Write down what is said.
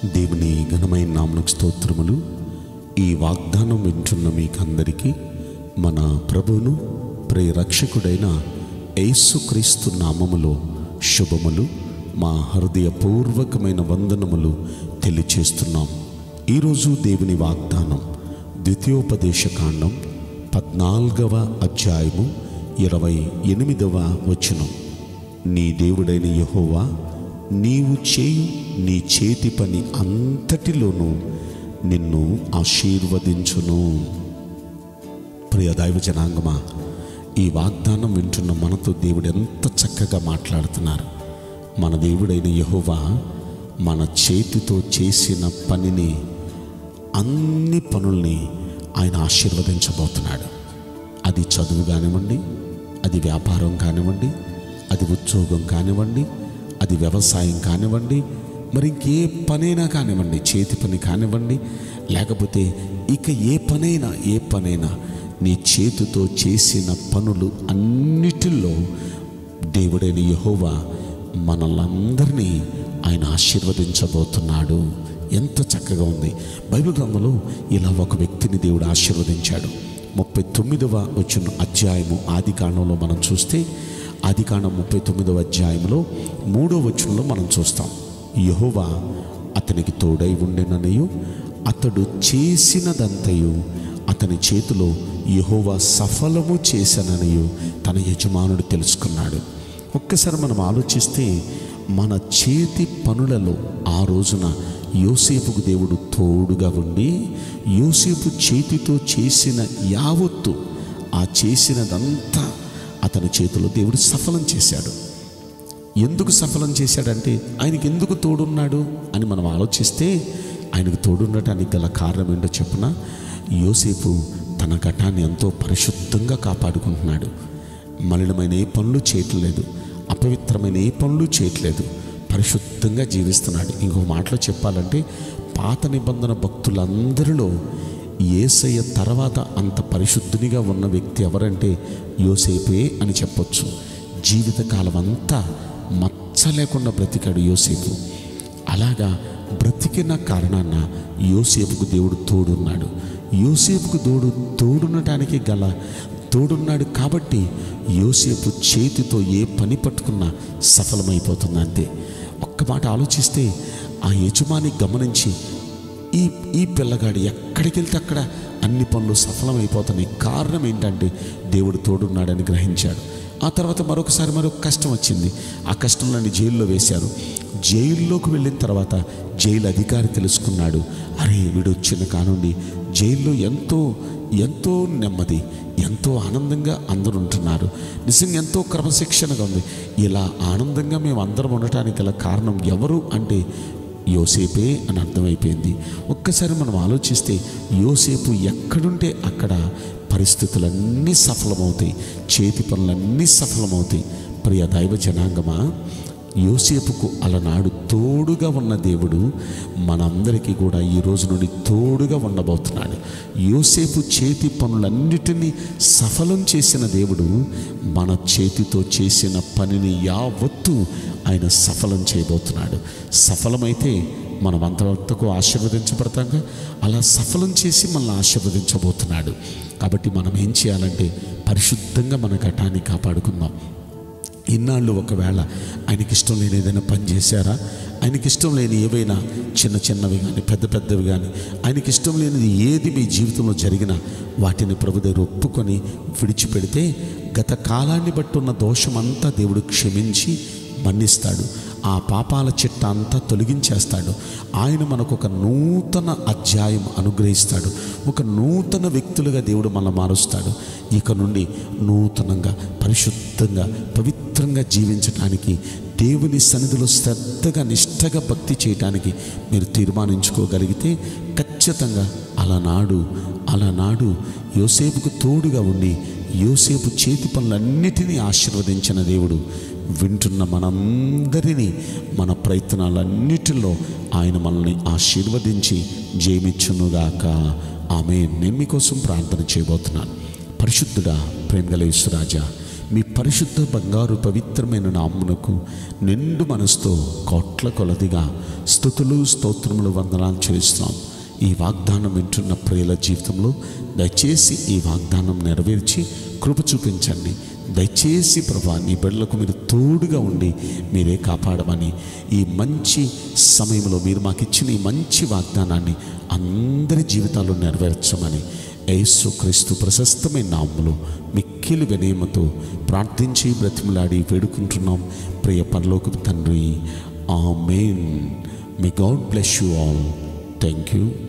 దేవుని ఘనమైన నామకు స్తోత్రములు ఈ వాగ్దానం వింటున్న మీకందరికీ మన ప్రభువును ప్రియ రక్షకుడైన యేసుక్రీస్తు నామములో శుభములు మా హృదయపూర్వకమైన వందనములు తెలియచేస్తున్నాం ఈరోజు దేవుని వాగ్దానం ద్వితీయోపదేశ కాండం పద్నాలుగవ అధ్యాయము ఇరవై ఎనిమిదవ వచనం నీ దేవుడైన యెహోవా నీవు చేయు నీ చేతి పని అంతటిలోనూ నిన్ను ఆశీర్వదించును ప్రియ దైవ జనాంగమా ఈ వాగ్దానం వింటున్న మనతో దేవుడు ఎంత చక్కగా మాట్లాడుతున్నారు మన దేవుడైన యెహోవా మన చేతితో చేసిన పనిని అన్ని పనుల్ని ఆయన ఆశీర్వదించబోతున్నాడు అది చదువు కానివ్వండి అది వ్యాపారం కానివ్వండి అది ఉద్యోగం కానివ్వండి అది వ్యవసాయం కానివ్వండి మరి ఇంకే పనైనా కానివ్వండి చేతి పని కానివ్వండి లేకపోతే ఇక ఏ పనైనా ఏ పనైనా నీ చేతితో చేసిన పనులు అన్నిటిలో దేవుడైన యెహోవా మనలందరినీ ఆయన ఆశీర్వదించబోతున్నాడు ఎంత చక్కగా ఉంది బైబిల్ గ్రంథంలో ఇలా ఒక వ్యక్తిని దేవుడు ఆశీర్వదించాడు ముప్పై తొమ్మిదవ వచ్చిన అధ్యాయము ఆది కాండంలో మనం చూస్తే ఆది కాండం ముప్పై తొమ్మిదవ అధ్యాయంలో మూడో వచనంలో మనం చూస్తాం యెహోవా అతనికి తోడై ఉండెననియు అతడు చేసినదంతయు అతని చేతిలో యెహోవా సఫలము చేశాననియు తన యజమానుడు తెలుసుకున్నాడు ఒక్కసారి మనం ఆలోచిస్తే మన చేతి పనులలో ఆ రోజున యోసేపుకు దేవుడు తోడుగా ఉండి యోసేపు చేతితో చేసిన యావత్తు ఆ చేసినదంతా అతని చేతిలో దేవుడు సఫలం చేశాడు ఎందుకు సఫలం చేశాడంటే ఆయనకి ఎందుకు తోడున్నాడు అని మనం ఆలోచిస్తే ఆయనకు తోడుండటానికి గల కారణం ఏంటో చెప్పున యోసేపు తన ఘటాన్ని ఎంతో పరిశుద్ధంగా కాపాడుకుంటున్నాడు మలినమైన ఏ పనులు చేయట్లేదు అపవిత్రమైన ఏ పనులు చేయట్లేదు పరిశుద్ధంగా జీవిస్తున్నాడు ఇంకో మాటలో చెప్పాలంటే పాత నిబంధన భక్తులందరిలో ఏసయ్య తర్వాత అంత పరిశుద్ధునిగా ఉన్న వ్యక్తి ఎవరంటే యోసేపే అని చెప్పొచ్చు జీవితకాలం అంతా మచ్చ లేకుండా బ్రతికాడు యోసేపు అలాగా బ్రతికిన కారణాన యోసేపుకు దేవుడు తోడున్నాడు యోసేపుకు తోడు తోడునటానికి గల తోడున్నాడు కాబట్టి యోసేపు చేతితో ఏ పని పట్టుకున్నా సఫలమైపోతుంది అంతే ఒక్క మాట ఆలోచిస్తే ఆ యజమాని గమనించి ఈ ఈ పిల్లగాడు ఎక్కడికి వెళ్తే అక్కడ అన్ని పనులు సఫలమైపోతున్నాయి కారణం ఏంటంటే దేవుడు తోడున్నాడని గ్రహించాడు ఆ తర్వాత మరొకసారి మరొక కష్టం వచ్చింది ఆ కష్టంలోని జైల్లో వేశారు జైల్లోకి వెళ్ళిన తర్వాత జైలు అధికారి తెలుసుకున్నాడు అరే వీడు వచ్చిన కానుండి జైల్లో ఎంతో ఎంతో నెమ్మది ఎంతో ఆనందంగా అందరూ ఉంటున్నారు నిజంగా ఎంతో క్రమశిక్షణగా ఉంది ఇలా ఆనందంగా మేము అందరం ఉండటానికి గల కారణం ఎవరు అంటే యోసేపే అని అర్థమైపోయింది ఒక్కసారి మనం ఆలోచిస్తే యోసేపు ఎక్కడుంటే అక్కడ పరిస్థితులన్నీ సఫలమవుతాయి చేతి పనులన్నీ సఫలమవుతాయి ప్రియ దైవ జనాంగమా యోసేపుకు అలనాడు తోడుగా ఉన్న దేవుడు మనందరికీ కూడా ఈ రోజు నుండి తోడుగా ఉండబోతున్నాడు యోసేపు చేతి పనులన్నిటినీ సఫలం చేసిన దేవుడు మన చేతితో చేసిన పనిని యావత్తు ఆయన సఫలం చేయబోతున్నాడు సఫలమైతే మనం అంతవరకు ఆశీర్వదించబడతాంగా అలా సఫలం చేసి మనల్ని ఆశీర్వదించబోతున్నాడు కాబట్టి మనం ఏం చేయాలంటే పరిశుద్ధంగా మన ఘటాన్ని కాపాడుకుందాం ఇన్నాళ్ళు ఒకవేళ ఆయనకి ఇష్టం లేని ఏదైనా పని చేశారా ఆయనకి ఇష్టం లేని ఏవైనా చిన్న చిన్నవి కానీ పెద్ద పెద్దవి కానీ ఆయనకి ఇష్టం లేనిది ఏది మీ జీవితంలో జరిగినా వాటిని ప్రభు దగ్గర ఒప్పుకొని విడిచిపెడితే గత కాలాన్ని బట్టి ఉన్న దోషమంతా దేవుడు క్షమించి మన్నిస్తాడు ఆ పాపాల చిట్ట అంతా తొలగించేస్తాడు ఆయన మనకు ఒక నూతన అధ్యాయం అనుగ్రహిస్తాడు ఒక నూతన వ్యక్తులుగా దేవుడు మన మారుస్తాడు ఇక నుండి నూతనంగా పరిశుద్ధంగా పవిత్రంగా జీవించటానికి దేవుని సన్నిధిలో శ్రద్ధగా నిష్టగా భక్తి చేయటానికి మీరు తీర్మానించుకోగలిగితే ఖచ్చితంగా అలనాడు అలనాడు యోసేపుకు తోడుగా ఉండి యోసేపు చేతి పనులన్నిటినీ ఆశీర్వదించిన దేవుడు వింటున్న మనందరినీ మన ప్రయత్నాలన్నిటిలో ఆయన మనల్ని ఆశీర్వదించి జయమిచ్చునుగాక ఆమె నేను మీకోసం ప్రార్థన చేయబోతున్నాను పరిశుద్ధుడా ప్రేమగల యేసురాజా మీ పరిశుద్ధ బంగారు పవిత్రమైన నామ్మునకు నిండు మనసుతో కోట్ల కొలదిగా స్థుతులు స్తోత్రములు వందనాలు చేస్తున్నాం ఈ వాగ్దానం వింటున్న ప్రియుల జీవితంలో దయచేసి ఈ వాగ్దానం నెరవేర్చి కృప చూపించండి దయచేసి ప్రభా నీ బిడ్డలకు మీరు తోడుగా ఉండి మీరే కాపాడమని ఈ మంచి సమయంలో మీరు మాకు ఇచ్చిన ఈ మంచి వాగ్దానాన్ని అందరి జీవితాల్లో నెరవేర్చమని యేసుక్రీస్తు ప్రశస్తమైన నామములో మిక్కిలి వినయమతో ప్రార్థించి బ్రతిమలాడి వేడుకుంటున్నాం ప్రియ పరలోకపు తండ్రి amen may God bless you all thank you